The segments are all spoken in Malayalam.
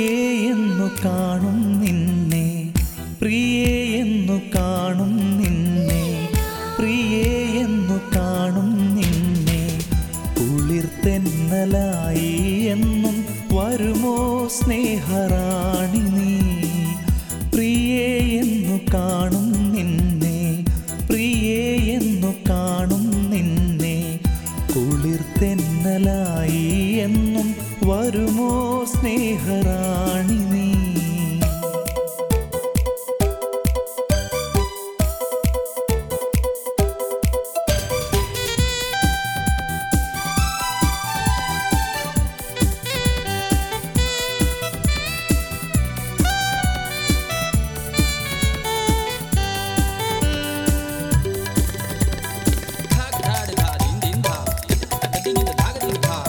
പ്രിയേ എന്നു കാണും നിന്നെ പ്രിയേ എന്നു കാണും നിന്നെ പ്രിയേ എന്നു കാണും നിന്നെ കുളിർത്തെന്നലായി എന്നും വരുമോ സ്നേഹറാണി നീ പ്രിയേ എന്നു കാണും നിന്നെ പ്രിയേ എന്നു കാണും നിന്നെ കുളിർത്തെന്നലായി എന്നും വരുമോ സ്നേഹറാണി നീ Tag, tag, tag, din, din, tag. Tag, ding, ding, tag, ding, tag.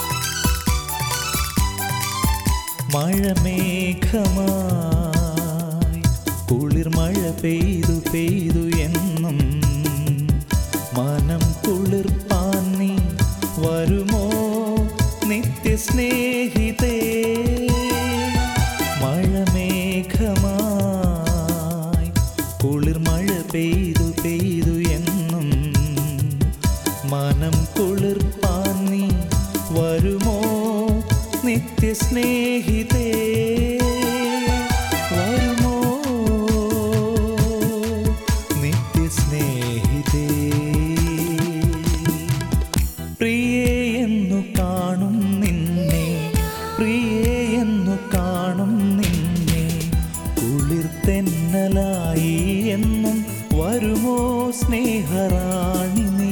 മഴമേഘമായി കുളിർ മഴ പെയ്തു പെയ്തു എന്നും മനം കുളിർപ്പാൻ നീ വരുമോ നിത്യസ്നേഹിതേ മഴമേഘമായി കുളിർ മഴ പെയ്തു പെയ്തു എന്നും മനം കുളിർപ്പാൻ നീ വരുമോ നിത്യസ്നേഹിതേ വരുമോ നിത്യസ്നേഹിതേ പ്രിയേ എന്നു കാണും നിന്നെ പ്രിയേ എന്നു കാണും നിന്നെ കുളിർത്തെന്നലായി എന്നും വരുമോ സ്നേഹറാണി നീ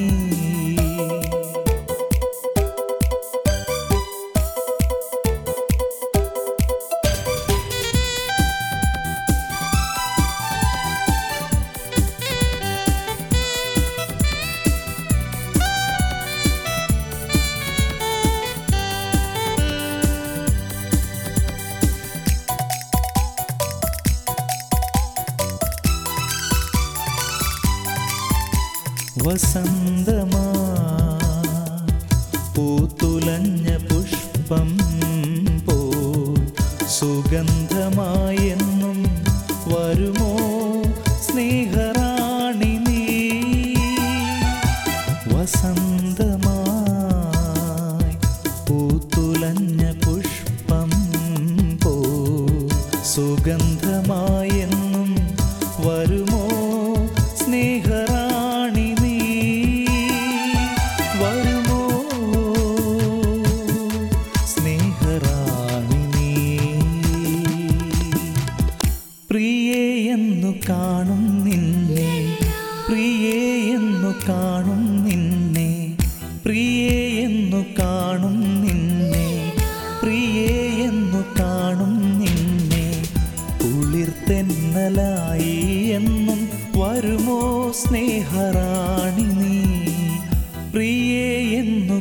വസന്തമാ പൂത്തുലഞ്ഞ പുഷ്പം പോൽ സുഗന്ധമായെന്നും വരുമോ സ്നേഹറാണി നീ വസന്തമായി പൂത്തുലഞ്ഞ പുഷ്പം പോൽ സുഗന്ധമായെന്നും വരുമോ സ്നേഹറാണി നീ വരുമോ സ്നേഹറാണി നീ പ്രിയേ എന്നു കാണും നിന്നെ പ്രിയേ എന്നു കാണും നിന്നെ പ്രിയേ എന്നു കാണും നിന്നെ പ്രിയേ എന്നു കാണും നിന്നെ കുളിർത്തെന്നലായി എന്നും വരുമോ സ്നേഹറാണി നീ പ്രിയേ എന്നു